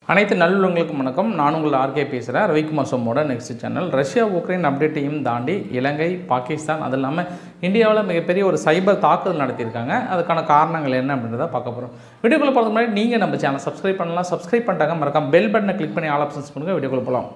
அனைத்து நல்லுள்ளங்களுக்கும் வணக்கம் நான் உங்கள் ஆர்கே பேசுகிறேன் ரவிக்குமார் சோமோட நெக்ஸ்ட் சேனல் ரஷ்யா உக்ரைன் அப்டேட்டையும் தாண்டி இலங்கை பாகிஸ்தான் அது இல்லாமல் இந்தியாவில் மிகப்பெரிய ஒரு சைபர் தாக்குதல் நடத்தியிருக்காங்க அதுக்கான காரணங்கள் என்ன அப்படின்றத பார்க்க போகிறோம் வீடியோக்குள்ள போகிறதுக்கு முன்னாடி நீங்கள் நம்ம சேனல் சப்ஸ்கிரைப் பண்ணலாம் சப்ஸ்கிரைப் பண்ணிட்டாங்க மறக்காம பெல் பட்டனை கிளிக் பண்ணி ஆல் ஆப்ஷன்ஸ் பண்ணுங்கள் வீடியோக்குள்ள போகலாம்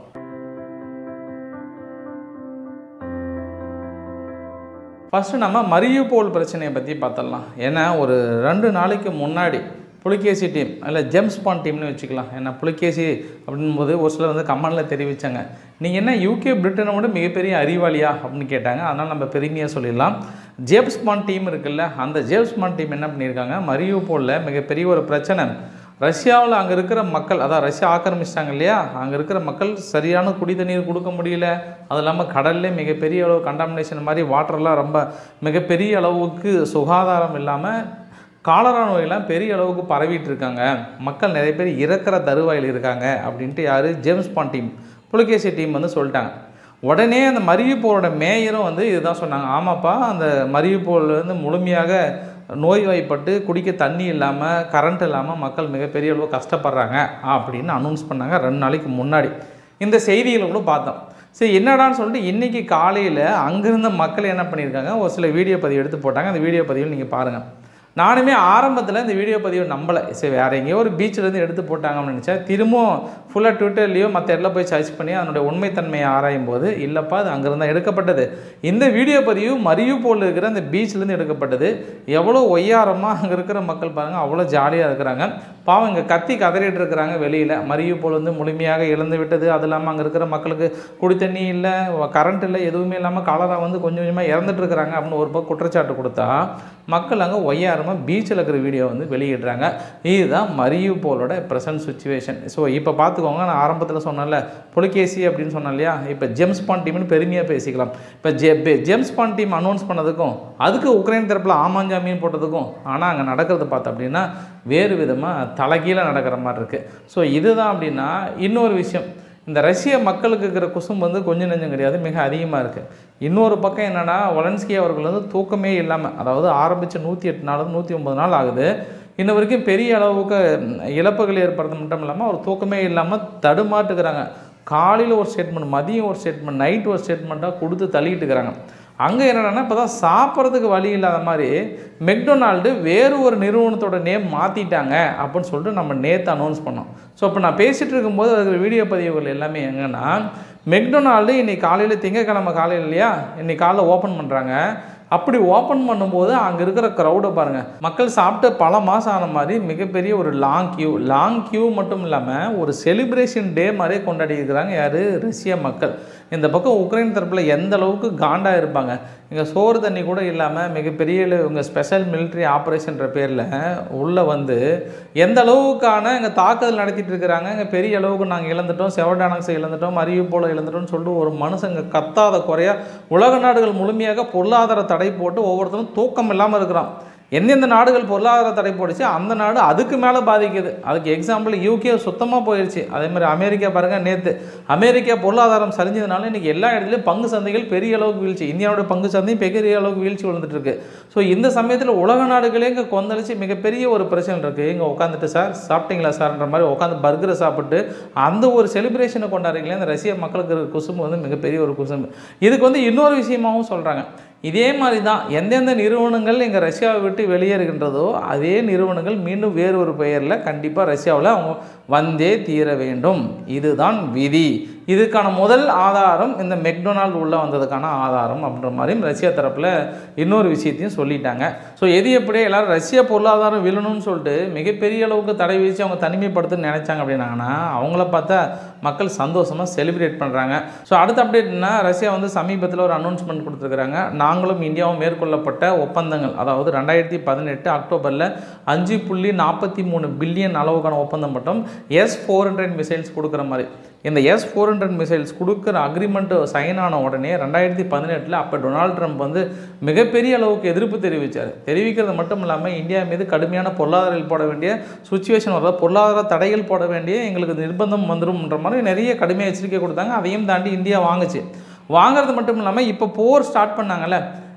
ஃபஸ்ட்டு நம்ம மரியுபோல் பிரச்சனையை பற்றி பார்த்துடலாம் ஏன்னா ஒரு ரெண்டு நாளைக்கு முன்னாடி புலிகேசி டீம் இல்லை ஜேம்ஸ் பாண்ட் டீம்னு வச்சுக்கலாம் ஏன்னா புலிகேசி அப்படின்போது ஒரு சிலர் வந்து கமெண்டில் தெரிவித்தாங்க நீங்கள் என்ன யூகே பிரிட்டனை விட மிகப்பெரிய அறிவாளியா அப்படின்னு கேட்டாங்க அதனால் நம்ம பெருமையாக சொல்லிடலாம் ஜேம்ஸ் பாண்ட் டீம் இருக்குல்ல அந்த ஜேம்ஸ் பாண்ட் டீம் என்ன பண்ணியிருக்காங்க மரியுபோலில் மிகப்பெரிய ஒரு பிரச்சனை ரஷ்யாவில் அங்கே இருக்கிற மக்கள் அதான் ரஷ்யா ஆக்கிரமிச்சிட்டாங்க இல்லையா அங்கே இருக்கிற மக்கள் சரியான குடி தண்ணீர் கொடுக்க முடியல அது இல்லாமல் கடல்லே மிகப்பெரிய அளவு கண்டாமினேஷன் மாதிரி வாட்டர்லாம் ரொம்ப மிகப்பெரிய அளவுக்கு சுகாதாரம் இல்லாமல் காலரா நோயெல்லாம் பெரிய அளவுக்கு பரவிட்டு இருக்காங்க மக்கள் நிறைய பேர் இறக்குற தருவாயில் இருக்காங்க அப்படின்ட்டு யார் James Bond team Pulikesi team வந்து சொல்லிட்டாங்க உடனே அந்த மரியுப்போரோட மேயரும் வந்து இதுதான் சொன்னாங்க ஆமாப்பா அந்த மரியுப்போல் வந்து முழுமையாக நோய்வாய்ப்பட்டு குடிக்க தண்ணி இல்லாமல் கரண்ட் இல்லாமல் மக்கள் மிகப்பெரிய அளவு கஷ்டப்படுறாங்க அப்படின்னு அனௌன்ஸ் பண்ணாங்க ரெண்டு நாளைக்கு முன்னாடி இந்த செய்திகளை கூட பார்த்தோம் சரி என்னடான்னு சொல்லிட்டு இன்றைக்கி காலையில் அங்கேருந்த மக்கள் என்ன பண்ணியிருக்காங்க ஒரு சில வீடியோ பதிவு எடுத்து போட்டாங்க அந்த வீடியோ பதிவில் நீங்கள் பாருங்கள் நானுமே ஆரம்பத்தில் இந்த வீடியோ பதிவு நம்பலை சரி வேறு எங்கேயோ ஒரு பீச்சிலேருந்து எடுத்து போட்டாங்க அப்படின்னு நினச்சா திரும்பவும் ஃபுல்லாக ட்விட்டர்லேயோ மற்ற இடத்துல போய் சர்ச் பண்ணி அதனுடைய உண்மைத்தன்மையை ஆராயும் போது இல்லைப்பா அது அங்கேருந்து தான் எடுக்கப்பட்டது இந்த வீடியோ பதிவு மரியுபோல் இருக்கிற அந்த பீச்லேருந்து எடுக்கப்பட்டது எவ்வளோ ஒய்யாரமாக அங்கே இருக்கிற மக்கள் பாருங்கள் அவ்வளோ ஜாலியாக இருக்கிறாங்க பாவம் இங்கே கத்தி கதறிட்டு இருக்கிறாங்க வெளியில் மரியுபோல் வந்து முழுமையாக இழந்து விட்டது அது இல்லாமல் அங்கே இருக்கிற மக்களுக்கு குடி தண்ணி இல்லை கரண்ட் இல்லை எதுவுமே இல்லாமல் காலரா வந்து கொஞ்சம் கொஞ்சமாக இறந்துட்டு இருக்கிறாங்க அப்படின்னு ஒரு பக்கம் குற்றச்சாட்டு கொடுத்தா மக்கள் அங்கே ஒய்யாரமாக பீச்சில் இருக்கிற வீடியோ வந்து வெளியிடுறாங்க இதுதான் மரியுபோலோட ப்ரெசன்ட் சுச்சுவேஷன் ஸோ இப்போ பார்த்துக்கோங்க நான் ஆரம்பத்தில் சொன்னேன்ல புலிகேசி அப்படின்னு சொன்னேன் இல்லையா இப்போ ஜேம்ஸ் பாண்ட் டீம்னு பெருமையாக பேசிக்கலாம் இப்போ ஜே ஜேம்ஸ் பாண்ட் டீம் அனௌன்ஸ் பண்ணதுக்கும் அதுக்கு உக்ரைன் தரப்பில் ஆமாஞ்சாமின்னு போட்டதுக்கும் ஆனால் அங்கே நடக்கிறது பார்த்து அப்படின்னா வேறு விதமாக தலைகீழ நடக்கிற மாதிரி இருக்குது ஸோ இதுதான் அப்படின்னா இன்னொரு விஷயம் இந்த ரஷ்ய மக்களுக்கு இருக்கிற குசும் வந்து கொஞ்சம் நெஞ்சம் கிடையாது மிக அதிகமாக இருக்குது இன்னொரு பக்கம் என்னென்னா ஒலன்ஸ்கி அவர்கள் வந்து தூக்கமே இல்லாமல் அதாவது ஆரம்பித்து நூற்றி எட்டு நாள் நூற்றி ஒம்பது நாள் ஆகுது இன்ன வரைக்கும் பெரிய அளவுக்கு இழப்புகள் ஏற்படுறது மட்டும் இல்லாமல் அவர் தூக்கமே இல்லாமல் தடுமாட்டுக்கிறாங்க காலையில் ஒரு ஸ்டேட்மெண்ட் மதியம் ஒரு ஸ்டேட்மெண்ட் நைட் ஒரு ஸ்டேட்மெண்ட்டாக கொடுத்து தள்ளிட்டு இருக்கிறாங்க அங்கே என்னென்னா இப்போ தான் சாப்பிட்றதுக்கு வழி இல்லாத மாதிரி மெக்டொனால்டு வேறு ஒரு நிறுவனத்தோட நேம் மாற்றிட்டாங்க அப்படின்னு சொல்லிட்டு நம்ம நேற்று அனௌன்ஸ் பண்ணோம் ஸோ இப்போ நான் பேசிகிட்டு இருக்கும்போது அதுக்கு வீடியோ பதிவுகள் எல்லாமே எங்கன்னா மெக்டொனால்டு இன்றைக்கி காலையில் திங்கக்கிழமை காலையில் இல்லையா இன்றைக்கி காலையில் ஓப்பன் பண்ணுறாங்க அப்படி ஓப்பன் பண்ணும்போது அங்கே இருக்கிற க்ரௌடை பாருங்கள் மக்கள் சாப்பிட்டு பல மாதம் ஆன மாதிரி மிகப்பெரிய ஒரு லாங் கியூ லாங் கியூ மட்டும் இல்லாமல் ஒரு செலிப்ரேஷன் டே மாதிரியே கொண்டாடி இருக்கிறாங்க யார் ரஷ்ய மக்கள் இந்த பக்கம் உக்ரைன் தரப்பில் எந்த அளவுக்கு காண்டாக இருப்பாங்க இங்கே சோறு தண்ணி கூட இல்லாமல் மிகப்பெரிய இவங்க ஸ்பெஷல் மிலிட்ரி ஆப்ரேஷன்ற பேரில் உள்ளே வந்து எந்த அளவுக்கான இங்கே தாக்குதல் நடத்திட்டு இருக்கிறாங்க இங்கே பெரிய அளவுக்கு நாங்கள் இழந்துட்டோம் செவடானக்ஸை இழந்துட்டோம் அறிவு போல் இழந்துட்டோம்னு சொல்லிட்டு ஒரு மனுஷங்க கத்தாத குறையா உலக நாடுகள் முழுமையாக பொருளாதார தடை போட்டு ஒவ்வொருத்தரும் தூக்கம் இல்லாமல் இருக்கிறான் எந்தெந்த நாடுகள் பொருளாதார தடை போடுச்சு அந்த நாடு அதுக்கு மேலே பாதிக்குது அதுக்கு எக்ஸாம்பிள் யூகே சுத்தமாக போயிடுச்சு அதே மாதிரி அமெரிக்கா பாருங்கள் நேற்று அமெரிக்கா பொருளாதாரம் சரிஞ்சதுனால இன்றைக்கி எல்லா இடத்துலையும் பங்கு சந்தைகள் பெரிய அளவுக்கு வீழ்ச்சி இந்தியாவோட பங்கு சந்தையும் பெரிய அளவுக்கு வீழ்ச்சி விழுந்துட்டு இருக்கு ஸோ இந்த சமயத்தில் உலக நாடுகளே இங்கே கொந்தளிச்சு மிகப்பெரிய ஒரு பிரச்சனை இருக்குது இங்கே உட்காந்துட்டு சார் சாப்பிட்டீங்களா சார்ன்ற மாதிரி உட்காந்து பர்கரை சாப்பிட்டு அந்த ஒரு செலிப்ரேஷனை கொண்டாடுறீங்களே இந்த ரஷ்ய மக்களுக்கு இருக்கிற குசும்பு வந்து மிகப்பெரிய ஒரு குசும்பு இதுக்கு வந்து இன்னொரு விஷயமாகவும் சொல்கிறாங்க இதே மாதிரி தான் எந்தெந்த நிறுவனங்கள் எங்கள் ரஷ்யாவை விட்டு வெளியேறுகின்றதோ அதே நிறுவனங்கள் மீண்டும் வேறு ஒரு பெயரில் கண்டிப்பாக ரஷ்யாவில் அவங்க வந்தே தீர வேண்டும் இதுதான் விதி இதுக்கான முதல் ஆதாரம் இந்த மெக்டொனால்டு உள்ளே வந்ததுக்கான ஆதாரம் அப்படின்ற மாதிரியும் ரஷ்யா தரப்பில் இன்னொரு விஷயத்தையும் சொல்லிட்டாங்க ஸோ எது எப்படியே எல்லோரும் ரஷ்ய பொருளாதாரம் விழணும்னு சொல்லிட்டு மிகப்பெரிய அளவுக்கு தடை வீச்சு அவங்க தனிமைப்படுத்துன்னு நினச்சாங்க அப்படின்னாங்கன்னா அவங்கள பார்த்தா மக்கள் சந்தோஷமாக செலிப்ரேட் பண்ணுறாங்க ஸோ அடுத்த அப்டேட்னா ரஷ்யா வந்து சமீபத்தில் ஒரு அனௌன்ஸ்மெண்ட் கொடுத்துருக்குறாங்க நாங்களும் இந்தியாவும் மேற்கொள்ளப்பட்ட ஒப்பந்தங்கள் அதாவது ரெண்டாயிரத்தி பதினெட்டு அக்டோபரில் அஞ்சு புள்ளி நாற்பத்தி மூணு பில்லியன் அளவுக்கான ஒப்பந்தம் மட்டும் எஸ் ஃபோர் ஹண்ட்ரட் மிசைல்ஸ் கொடுக்குற மாதிரி இந்த எஸ் ஃபோர் ஹண்ட்ரட் மிசைல்ஸ் கொடுக்குற அக்ரிமெண்ட்டு சைன் ஆன உடனே ரெண்டாயிரத்தி பதினெட்டில் அப்போ டொனால்ட் ட்ரம்ப் வந்து மிகப்பெரிய அளவுக்கு எதிர்ப்பு தெரிவித்தார் தெரிவிக்கிறது மட்டும் இல்லாமல் இந்தியா மீது கடுமையான பொருளாதார போட வேண்டிய சுச்சுவேஷன் வர பொருளாதார தடைகள் போட வேண்டிய எங்களுக்கு நிர்பந்தம் வந்துரும்ன்ற மாதிரி நிறைய கடுமையாக எச்சரிக்கை கொடுத்தாங்க அதையும் தாண்டி இந்தியா வாங்குச்சு வாங்குறது மட்டும் இல்லாமல் இப்போ போர் ஸ்டார்ட் பண்ணாங்கல்ல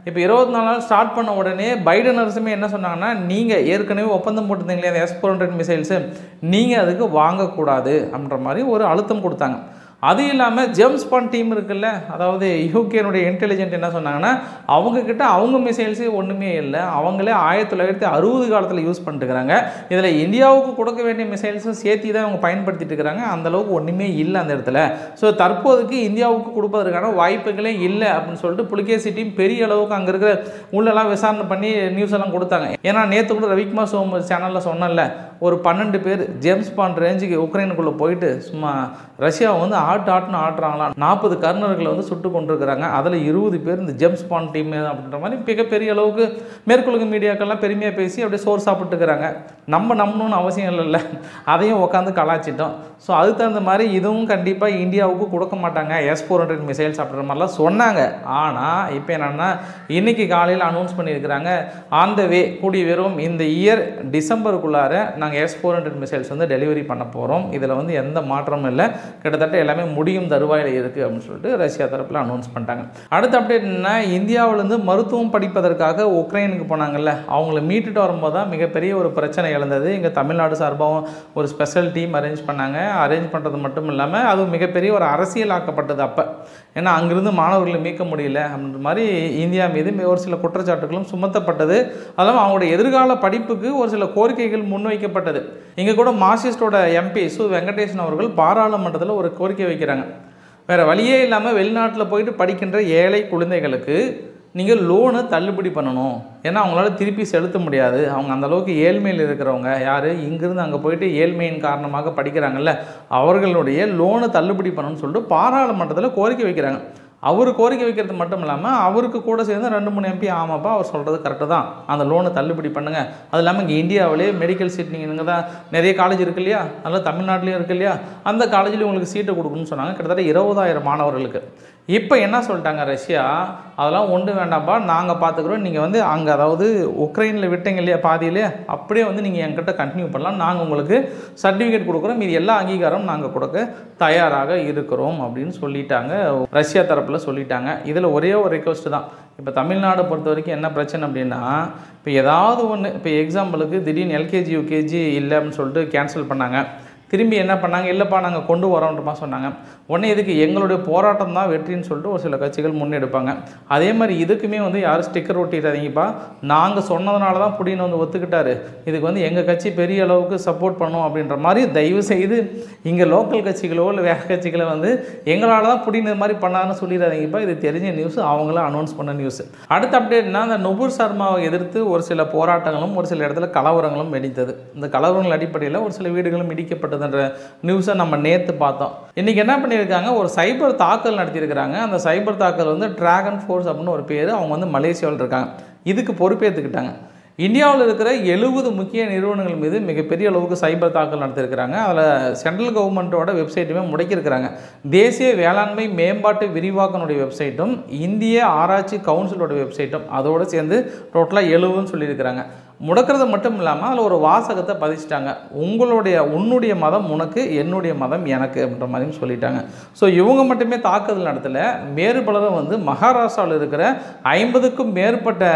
இப்போ இருபத்தி நாலு நாள் ஸ்டார்ட் பண்ண உடனே பைடன் அரசுமே என்ன சொன்னாங்கன்னா நீங்கள் ஏற்கனவே ஒப்பந்தம் போட்டிருந்தீங்களே அந்த எஸ் ஃபோர் ஹண்ட்ரட் மிசைல்ஸு நீங்கள் அதுக்கு வாங்கக்கூடாது அப்படின்ற மாதிரி ஒரு அழுத்தம் கொடுத்தாங்க அது இல்லாமல் ஜேம்ஸ் பாண்ட் டீம் இருக்குல்ல அதாவது யூகேனுடைய இன்டெலிஜென்ட் என்ன சொன்னாங்கன்னா அவங்கக்கிட்ட அவங்க மிசைல்ஸே ஒன்றுமே இல்லை அவங்களே ஆயிரத்தி தொள்ளாயிரத்தி அறுபது காலத்தில் யூஸ் பண்ணிட்டுருக்காங்க இதில் இந்தியாவுக்கு கொடுக்க வேண்டிய மிசைல்ஸும் சேர்த்து தான் அவங்க பயன்படுத்திட்டு இருக்கிறாங்க அந்தளவுக்கு ஒன்றுமே இல்லை அந்த இடத்துல ஸோ தற்போதைக்கு இந்தியாவுக்கு கொடுப்பதற்கான வாய்ப்புகளே இல்லை அப்படின்னு சொல்லிட்டு புலிகேசி டீம் பெரிய அளவுக்கு அங்கே இருக்கிற உள்ளெல்லாம் விசாரணை பண்ணி நியூஸ் எல்லாம் கொடுத்தாங்க ஏன்னா நேற்று கூட ரவிக்குமார் சோம் சேனலில் சொன்னல ஒரு பன்னெண்டு பேர் ஜேம்ஸ் பாண்ட் ரேஞ்சுக்கு உக்ரைனுக்குள்ளே போயிட்டு சும்மா ரஷ்யாவை வந்து ஆட்டு ஆட்டுன்னு ஆட்டுறாங்களாம் நாற்பது கர்னர்களை வந்து சுட்டு கொண்டிருக்கிறாங்க அதில் இருபது பேர் இந்த ஜேம்ஸ் பாண்ட் டீம் அப்படின்ற மாதிரி மிகப்பெரிய அளவுக்கு மேற்குலக மீடியாக்கள்லாம் பெருமையாக பேசி அப்படியே சோறு சாப்பிட்டுக்கிறாங்க நம்ம நம்பணும்னு அவசியம் இல்லைல்ல அதையும் உட்காந்து கலாச்சிட்டோம் ஸோ அதுக்கு தகுந்த மாதிரி இதுவும் கண்டிப்பாக இந்தியாவுக்கு கொடுக்க மாட்டாங்க எஸ் ஃபோர் ஹண்ட்ரட் மிசைல்ஸ் அப்படின்ற மாதிரிலாம் சொன்னாங்க ஆனால் இப்போ என்னென்னா இன்றைக்கி காலையில் அனௌன்ஸ் பண்ணியிருக்கிறாங்க ஆன் த வே கூடிய வெறும் இந்த இயர் டிசம்பருக்குள்ளார நாங்கள் எஸ் ஃபோர் ஹண்ட்ரட் மிசைல்ஸ் வந்து டெலிவரி பண்ண போகிறோம் இதில் வந்து எந்த மாற்றமும் இல்லை கிட்டத்தட்ட எல்லாமே முடியும் தருவாயில் இருக்குது அப்படின்னு சொல்லிட்டு ரஷ்யா தரப்பில் அனௌன்ஸ் பண்ணிட்டாங்க அடுத்த அப்டேட் என்ன இந்தியாவிலேருந்து மருத்துவம் படிப்பதற்காக உக்ரைனுக்கு போனாங்கல்ல அவங்கள மீட்டுட்டு வரும்போது தான் மிகப்பெரிய ஒரு பிரச்சனை எழுந்தது இங்கே தமிழ்நாடு சார்பாகவும் ஒரு ஸ்பெஷல் டீம் அரேஞ்ச் பண்ணாங்க அரேஞ்ச் பண்ணுறது மட்டும் இல்லாமல் அது மிகப்பெரிய ஒரு அரசியலாக்கப்பட்டது அப்போ ஏன்னா அங்கிருந்து மாணவர்களை மீட்க முடியல அப்படின்ற மாதிரி இந்தியா மீது ஒரு சில குற்றச்சாட்டுகளும் சுமத்தப்பட்டது அதுவும் அவங்களுடைய எதிர்கால படிப்புக்கு ஒரு சில கோரிக்கைகள் முன்வைக்கப்பட்டது இங்கே கூட மார்க்சிஸ்டோட எம்பி சு வெங்கடேசன் அவர்கள் பாராளுமன்றத்தில் ஒரு கோரிக்கை வைக்கிறாங்க வேறு வழியே இல்லாமல் வெளிநாட்டில் போயிட்டு படிக்கின்ற ஏழை குழந்தைகளுக்கு நீங்கள் லோனை தள்ளுபடி பண்ணணும் ஏன்னா அவங்களால திருப்பி செலுத்த முடியாது அவங்க அந்த அளவுக்கு ஏழ்மையில் இருக்கிறவங்க யார் இங்கிருந்து அங்கே போயிட்டு ஏழ்மையின் காரணமாக படிக்கிறாங்கல்ல அவர்களுடைய லோனை தள்ளுபடி பண்ணணும்னு சொல்லிட்டு பாராளுமன்றத்தில் கோரிக்கை வைக்கிறாங்க அவர் கோரிக்கை வைக்கிறது மட்டும் இல்லாமல் அவருக்கு கூட சேர்ந்து ரெண்டு மூணு எம்பி ஆமாப்பா அவர் சொல்கிறது கரெக்டு தான் அந்த லோனை தள்ளுபடி பண்ணுங்கள் அது இல்லாமல் இங்கே இந்தியாவிலே மெடிக்கல் சீட் நீங்கள் இங்கே தான் நிறைய காலேஜ் இருக்கு இல்லையா அதில் தமிழ்நாட்டிலையும் இருக்கு இல்லையா அந்த காலேஜில் உங்களுக்கு சீட்டு கொடுக்கணும்னு சொன்னாங்க கிட்டத்தட்ட இருபதாயிரம் மாணவர்களுக்கு இப்போ என்ன சொல்லிட்டாங்க ரஷ்யா அதெல்லாம் ஒன்று வேண்டாம்ப்பா நாங்கள் பார்த்துக்குறோம் நீங்கள் வந்து அங்கே அதாவது உக்ரைனில் விட்டீங்க இல்லையா பாதியிலே அப்படியே வந்து நீங்கள் என்கிட்ட கண்டினியூ பண்ணலாம் நாங்கள் உங்களுக்கு சர்டிஃபிகேட் கொடுக்குறோம் மீது எல்லா அங்கீகாரம் நாங்கள் கொடுக்க தயாராக இருக்கிறோம் அப்படின்னு சொல்லிட்டாங்க ரஷ்யா தரப்பில் சொல்லிட்டாங்க இதில் ஒரே ஒரு ரெக்வஸ்ட் தான் இப்போ தமிழ்நாடை பொறுத்த வரைக்கும் என்ன பிரச்சனை அப்படின்னா இப்போ ஏதாவது ஒன்று இப்போ எக்ஸாம்பிளுக்கு திடீர்னு எல்கேஜி யூகேஜி இல்லை அப்படின்னு சொல்லிட்டு கேன்சல் பண்ணாங்க திரும்பி என்ன பண்ணாங்க இல்லைப்பா நாங்கள் கொண்டு வரோன்றமா சொன்னாங்க உடனே இதுக்கு எங்களுடைய போராட்டம் தான் வெற்றின்னு சொல்லிட்டு ஒரு சில கட்சிகள் முன்னெடுப்பாங்க அதே மாதிரி இதுக்குமே வந்து யாரும் ஸ்டிக்கர் ஒட்டிடாதீங்கப்பா நாங்கள் சொன்னதுனால தான் புடின்னு வந்து ஒத்துக்கிட்டாரு இதுக்கு வந்து எங்கள் கட்சி பெரிய அளவுக்கு சப்போர்ட் பண்ணும் அப்படின்ற மாதிரி தயவு செய்து இங்கே லோக்கல் கட்சிகளோ இல்லை வேறு கட்சிகளோ வந்து எங்களால் தான் புடின்னு இது மாதிரி பண்ணாருன்னு சொல்லிடாதீங்கப்பா இது தெரிஞ்ச நியூஸ் அவங்களும் அனௌன்ஸ் பண்ண நியூஸ் அடுத்த அப்டேட்னா அந்த நுபுர் சர்மாவை எதிர்த்து ஒரு சில போராட்டங்களும் ஒரு சில இடத்துல கலவரங்களும் வெடித்தது இந்த கலவரங்கள் அடிப்படையில் ஒரு சில வீடுகளும் இடிக்கப்பட்டதுன்ற நியூஸை நம்ம நேற்று பார்த்தோம் இன்றைக்கி என்ன பண்ணியிருக்காங்க ஒரு சைபர் தாக்கல் நடத்தியிருக்கிறாங்க அந்த சைபர் தாக்கல் வந்து டிராகன் ஃபோர்ஸ் அப்படின்னு ஒரு பேர் அவங்க வந்து மலேசியாவில் இருக்காங்க இதுக்கு பொறுப்பேற்றுக்கிட்டாங்க இந்தியாவில் இருக்கிற எழுபது முக்கிய நிறுவனங்கள் மீது மிகப்பெரிய அளவுக்கு சைபர் தாக்கல் நடத்தியிருக்கிறாங்க அதில் சென்ட்ரல் கவர்மெண்ட்டோட வெப்சைட்டுமே முடக்கியிருக்கிறாங்க தேசிய வேளாண்மை மேம்பாட்டு விரிவாக்கனுடைய வெப்சைட்டும் இந்திய ஆராய்ச்சி கவுன்சிலோட வெப்சைட்டும் அதோடு சேர்ந்து டோட்டலாக எழுபதுன்னு சொல்லியிருக்கிறாங்க முடக்கிறது மட்டும் இல்லாமல் அதில் ஒரு வாசகத்தை பதிச்சிட்டாங்க உங்களுடைய உன்னுடைய மதம் உனக்கு என்னுடைய மதம் எனக்கு அப்படின்ற மாதிரியும் சொல்லிட்டாங்க ஸோ இவங்க மட்டுமே தாக்குதல் நடத்தல வேறு பலரும் வந்து மகாராஷ்டிராவில் இருக்கிற ஐம்பதுக்கும் மேற்பட்ட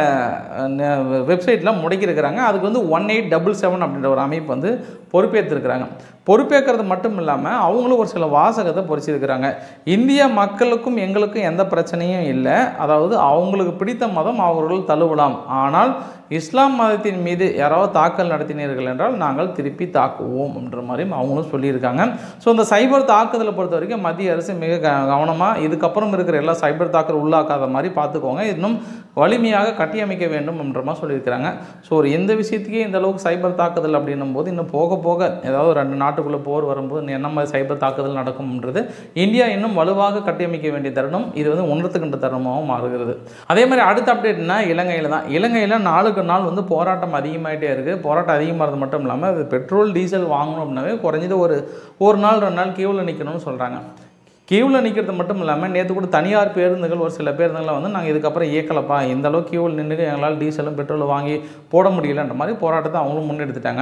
வெப்சைட்டில் முடக்கியிருக்கிறாங்க அதுக்கு வந்து ஒன் எயிட் டபுள் செவன் அப்படின்ற ஒரு அமைப்பு வந்து பொறுப்பேற்றிருக்கிறாங்க பொறுப்பேற்கிறது மட்டும் இல்லாமல் அவங்களும் ஒரு சில வாசகத்தை பொறிச்சிருக்கிறாங்க இந்திய மக்களுக்கும் எங்களுக்கும் எந்த பிரச்சனையும் இல்லை அதாவது அவங்களுக்கு பிடித்த மதம் அவர்கள் தழுவலாம் ஆனால் இஸ்லாம் மதத்தின் மீது யாராவது தாக்கல் நடத்தினீர்கள் என்றால் நாங்கள் திருப்பி தாக்குவோம் என்ற மாதிரியும் அவங்களும் சொல்லியிருக்காங்க ஸோ இந்த சைபர் தாக்குதலை பொறுத்த வரைக்கும் மத்திய அரசு மிக க கவனமாக இதுக்கப்புறம் இருக்கிற எல்லா சைபர் தாக்கல் உள்ளாக்காத மாதிரி பார்த்துக்கோங்க இன்னும் வலிமையாக கட்டியமைக்க வேண்டும் என்ற மாதிரி சொல்லியிருக்கிறாங்க ஸோ ஒரு எந்த விஷயத்துக்கே இந்த அளவுக்கு சைபர் தாக்குதல் அப்படின்னும் போது இன்னும் போக போக ஏதாவது ரெண்டு நாட்டுக்குள்ளே போர் வரும்போது என்ன மாதிரி சைபர் தாக்குதல் நடக்கும்ன்றது இந்தியா இன்னும் வலுவாக கட்டியமைக்க வேண்டிய தருணம் இது வந்து உணர்த்துக்கின்ற தருணமாகவும் மாறுகிறது அதே மாதிரி அடுத்த அப்டேட்னா இலங்கையில் தான் இலங்கையில் நாளுக்கு நாள் வந்து போராட்டம் அதிகமாகிட்டே இருக்குது போராட்டம் அதிகமாகிறது மட்டும் இல்லாமல் அது பெட்ரோல் டீசல் வாங்கணும் அப்படின்னாவே குறைஞ்சது ஒரு ஒரு நாள் ரெண்டு நாள் கியூவில் நிற்கணும்னு சொல்கிறாங்க கியூவில் நிற்கிறது மட்டும் இல்லாமல் நேற்று கூட தனியார் பேருந்துகள் ஒரு சில பேருந்துகளை வந்து நாங்கள் இதுக்கப்புறம் இயக்கலப்பா இந்த அளவுக்கு கியூவில் நின்று எங்களால் டீசலும் பெட்ரோலும் வாங்கி போட முடியலன்ற மாதிரி போராட்டத்தை அவங்களும் முன்னெடுத்துட்டாங்க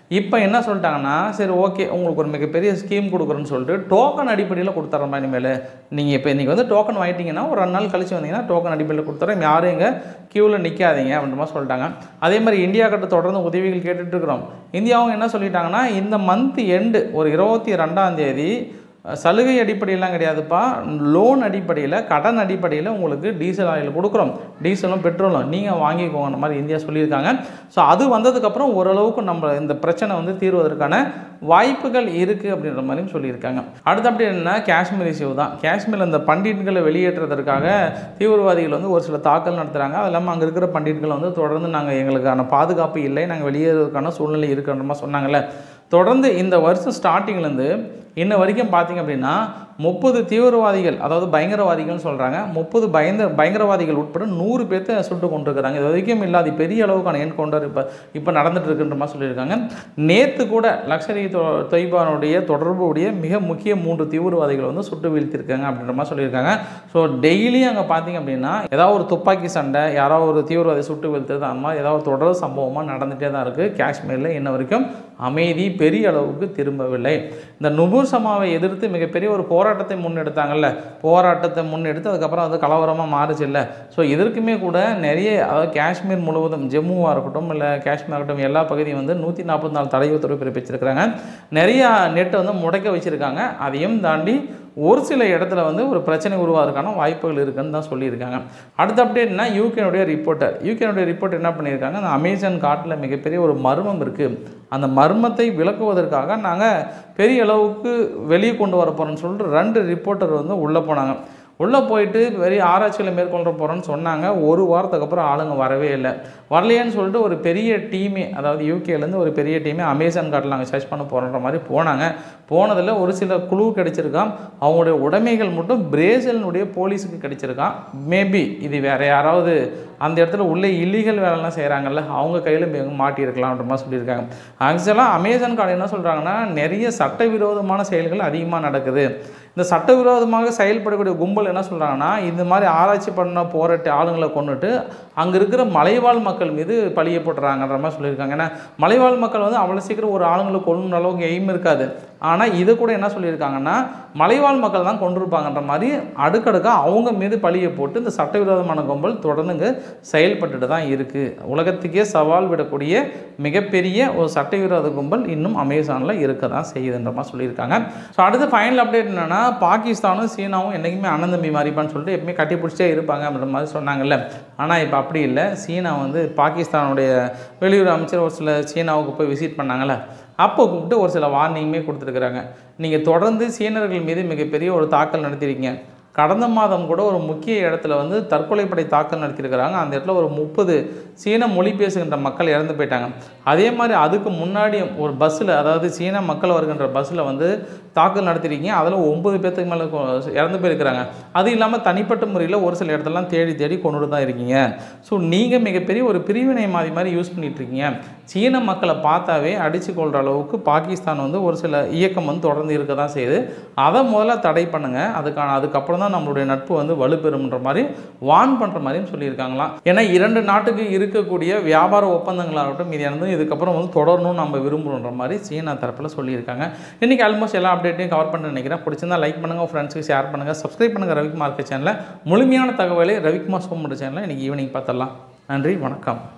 இப்போ என்ன சொல்லிட்டாங்கன்னா சரி ஓகே உங்களுக்கு ஒரு மிகப்பெரிய ஸ்கீம் கொடுக்குறேன்னு சொல்லிட்டு டோக்கன் அடிப்படையில் கொடுத்துட்றோம் இனிமேல் நீங்கள் இப்போ இன்றைக்கி வந்து டோக்கன் வாங்கிட்டீங்கன்னா ஒரு ரெண்டு நாள் கழிச்சு வந்தீங்கன்னா டோக்கன் அடிப்படையில் கொடுத்துறோம் யாரும் இங்கே க்யூவில் நிற்காதீங்க அப்படின்ற மாதிரி சொல்லிட்டாங்க அதே மாதிரி இந்தியா கிட்ட தொடர்ந்து உதவிகள் கேட்டுட்டு இருக்கிறோம் இந்தியாவும் என்ன சொல்லிட்டாங்கன்னா இந்த மந்த் எண்டு ஒரு இருபத்தி ரெண்டாம் தேதி சலுகை அடிப்படையெல்லாம் கிடையாதுப்பா லோன் அடிப்படையில் கடன் அடிப்படையில் உங்களுக்கு டீசல் ஆயில் கொடுக்குறோம் டீசலும் பெட்ரோலும் நீங்கள் வாங்கிக்கோங்க மாதிரி இந்தியா சொல்லியிருக்காங்க ஸோ அது வந்ததுக்கப்புறம் ஓரளவுக்கு நம்ம இந்த பிரச்சனை வந்து தீர்வதற்கான வாய்ப்புகள் இருக்குது அப்படின்ற மாதிரியும் சொல்லியிருக்காங்க அடுத்து அப்படி என்ன காஷ்மீர் இஷ்யூ தான் காஷ்மீரில் இந்த பண்டிட்களை வெளியேற்றுறதற்காக தீவிரவாதிகள் வந்து ஒரு சில தாக்கல் நடத்துகிறாங்க அது இல்லாமல் அங்கே இருக்கிற பண்டிட்கள் வந்து தொடர்ந்து நாங்கள் எங்களுக்கான பாதுகாப்பு இல்லை நாங்கள் வெளியேறதுக்கான சூழ்நிலை இருக்குன்ற மாதிரி சொன்னாங்கல்ல தொடர்ந்து இந்த வருஷம் ஸ்டார்டிங்லேருந்து இன்ன வரைக்கும் பார்த்தீங்க அப்படின்னா முப்பது தீவிரவாதிகள் அதாவது பயங்கரவாதிகள்னு சொல்கிறாங்க முப்பது பயந்த பயங்கரவாதிகள் உட்பட நூறு பேர்த்த சுட்டு கொண்டிருக்கிறாங்க இது வரைக்கும் இல்லாத பெரிய அளவுக்கான என்கவுண்டர் இப்போ இப்போ நடந்துட்டு இருக்குன்ற மாதிரி சொல்லியிருக்காங்க நேற்று கூட லக்ஷரி தொய்பானுடைய தொடர்புடைய மிக முக்கிய மூன்று தீவிரவாதிகள் வந்து சுட்டு வீழ்த்திருக்காங்க அப்படின்ற மாதிரி சொல்லியிருக்காங்க ஸோ டெய்லி அங்கே பார்த்தீங்க அப்படின்னா ஏதாவது ஒரு துப்பாக்கி சண்டை யாராவது ஒரு தீவிரவாதி சுட்டு வீழ்த்தது அந்த மாதிரி ஏதாவது ஒரு தொடர் சம்பவமாக நடந்துகிட்டே தான் இருக்குது காஷ்மீரில் இன்ன வரைக்கும் அமைதி பெரிய அளவுக்கு திரும்பவில்லை இந்த நுபுர் சமாவை எதிர்த்து மிகப்பெரிய ஒரு போராட்டத்தை முன்னெடுத்தாங்கல்ல போராட்டத்தை முன்னெடுத்து அதுக்கப்புறம் அது கலவரமாக மாறுச்சு இல்லை ஸோ இதற்குமே கூட நிறைய அதாவது காஷ்மீர் முழுவதும் ஜம்முவாக இருக்கட்டும் இல்லை காஷ்மீர் இருக்கட்டும் எல்லா பகுதியும் வந்து நூற்றி நாற்பத்தி நாலு தடை உத்தரவு பிறப்பிச்சிருக்கிறாங்க நிறையா நெட்டை வந்து முடக்க வச்சுருக்காங்க அதையும் தாண்டி ஒரு சில இடத்துல வந்து ஒரு பிரச்சனை உருவாகிறதுக்கான வாய்ப்புகள் இருக்குன்னு தான் சொல்லியிருக்காங்க அடுத்த அப்டேட்னா யூகேனுடைய ரிப்போர்ட்டர் யூகேனுடைய ரிப்போர்ட் என்ன பண்ணியிருக்காங்க அந்த அமேசான் காட்டில் மிகப்பெரிய ஒரு மர்மம் இருக்குது அந்த மர்மத்தை விளக்குவதற்காக நாங்கள் பெரிய அளவுக்கு வெளியே கொண்டு வர போகிறோம்னு சொல்லிட்டு ரெண்டு ரிப்போர்ட்டர் வந்து உள்ளே போனாங்க உள்ளே போயிட்டு பெரிய ஆராய்ச்சிகளை மேற்கொள்ள போகிறோன்னு சொன்னாங்க ஒரு வாரத்துக்கு அப்புறம் ஆளுங்க வரவே இல்லை வரலையேன்னு சொல்லிட்டு ஒரு பெரிய டீமே அதாவது யூகேலேருந்து ஒரு பெரிய டீமே அமேசான் காட்டில் நாங்கள் சர்ச் பண்ண போகிறோன்ற மாதிரி போனாங்க போனதில் ஒரு சில குழு கிடைச்சிருக்கான் அவங்களுடைய உடைமைகள் மட்டும் பிரேசிலினுடைய போலீஸுக்கு கிடைச்சிருக்கான் மேபி இது வேறு யாராவது அந்த இடத்துல உள்ளே இல்லீகல் வேலைலாம் செய்கிறாங்கல்ல அவங்க கையில் மிக மாட்டியிருக்கலாம்ன்ற மாதிரி சொல்லியிருக்காங்க ஆக்சுவலாக அமேசான் கார்டு என்ன சொல்கிறாங்கன்னா நிறைய சட்டவிரோதமான செயல்கள் அதிகமாக நடக்குது இந்த சட்டவிரோதமாக செயல்படக்கூடிய கும்பல் என்ன சொல்கிறாங்கன்னா இந்த மாதிரி ஆராய்ச்சி பண்ண போராட்ட ஆளுங்களை கொண்டுட்டு அங்கே இருக்கிற மலைவாழ் மக்கள் மீது பழிய போட்டுறாங்கன்ற மாதிரி சொல்லியிருக்காங்க ஏன்னா மலைவாழ் மக்கள் வந்து அவ்வளோ சீக்கிரம் ஒரு ஆளுங்களை கொள்ளுன்ற அளவுக்கு எய்ம் இருக்காது ஆனால் இது கூட என்ன சொல்லியிருக்காங்கன்னா மலைவாழ் மக்கள் தான் கொண்டிருப்பாங்கன்ற மாதிரி அடுக்கடுக்காக அவங்க மீது பழியை போட்டு இந்த சட்டவிரோதமான கும்பல் தொடர்ந்துங்க செயல்பட்டுட்டு தான் இருக்குது உலகத்துக்கே சவால் விடக்கூடிய மிகப்பெரிய ஒரு சட்டவிரோத கும்பல் இன்னும் அமேசானில் இருக்க தான் செய்யுதுன்ற மாதிரி சொல்லியிருக்காங்க ஸோ அடுத்து ஃபைனல் அப்டேட் என்னென்னா பாகிஸ்தானும் சீனாவும் என்றைக்குமே அண்ணன் தம்பி மாறிப்பான்னு சொல்லிட்டு எப்பவுமே கட்டி பிடிச்சே இருப்பாங்க அப்படின்ற மாதிரி சொன்னாங்கல்ல ஆனால் இப்போ அப்படி இல்லை சீனா வந்து பாகிஸ்தானுடைய வெளியுறவு அமைச்சர் ஒரு சில சீனாவுக்கு போய் விசிட் பண்ணாங்கல்ல அப்போ கூப்பிட்டு ஒரு சில வார்னிங்குமே கொடுத்துருக்குறாங்க நீங்கள் தொடர்ந்து சீனர்கள் மீது மிகப்பெரிய ஒரு தாக்கல் நடத்திருக்கீங்க கடந்த மாதம் கூட ஒரு முக்கிய இடத்துல வந்து தற்கொலைப்படை தாக்கல் நடத்தியிருக்கிறாங்க அந்த இடத்துல ஒரு முப்பது சீன மொழி பேசுகின்ற மக்கள் இறந்து போயிட்டாங்க அதே மாதிரி அதுக்கு முன்னாடி ஒரு பஸ்ஸில் அதாவது சீன மக்கள் வருகின்ற பஸ்ஸில் வந்து தாக்கல் நடத்திருக்கீங்க அதில் ஒம்பது பேர்த்துக்கு மேலே இறந்து போயிருக்கிறாங்க அது இல்லாமல் தனிப்பட்ட முறையில் ஒரு சில இடத்துலலாம் தேடி தேடி கொண்டுட்டு தான் இருக்கீங்க ஸோ நீங்கள் மிகப்பெரிய ஒரு பிரிவினை மாதிரி மாதிரி யூஸ் பண்ணிட்டு இருக்கீங்க சீன மக்களை பார்த்தாவே அடித்து கொள்கிற அளவுக்கு பாகிஸ்தான் வந்து ஒரு சில இயக்கம் வந்து தொடர்ந்து இருக்க தான் செய்யுது அதை முதல்ல தடை பண்ணுங்கள் அதுக்கான அதுக்கப்புறம் தான் நம்மளுடைய நட்பு வந்து வலுப்பெறும்ன்ற மாதிரி வான் பண்ணுற மாதிரியும் சொல்லியிருக்காங்களாம் ஏன்னா இரண்டு நாட்டுக்கு இருக்கக்கூடிய வியாபார ஒப்பந்தங்களாகட்டும் இது வந்து இதுக்கப்புறம் வந்து தொடரணும்னு நம்ம விரும்புகிற மாதிரி சீனா தரப்பில் சொல்லியிருக்காங்க இன்றைக்கி ஆல்மோஸ்ட் எல்லா அப்டேட்டையும் கவர் பண்ண நினைக்கிறேன் பிடிச்சிருந்தா லைக் பண்ணுங்கள் உங்கள் ஃப்ரெண்ட்ஸுக்கு ஷேர் பண்ணுங்கள் சப்ஸ்கிரைப் பண்ணுங்கள் ரவிக்குமார் சேனலில் முழுமையான தகவலை ரவிக்குமார் சோமுடைய சேனலில் இன்றைக்கி ஈவினிங் பார்த்துடலாம் நன்றி வணக்கம்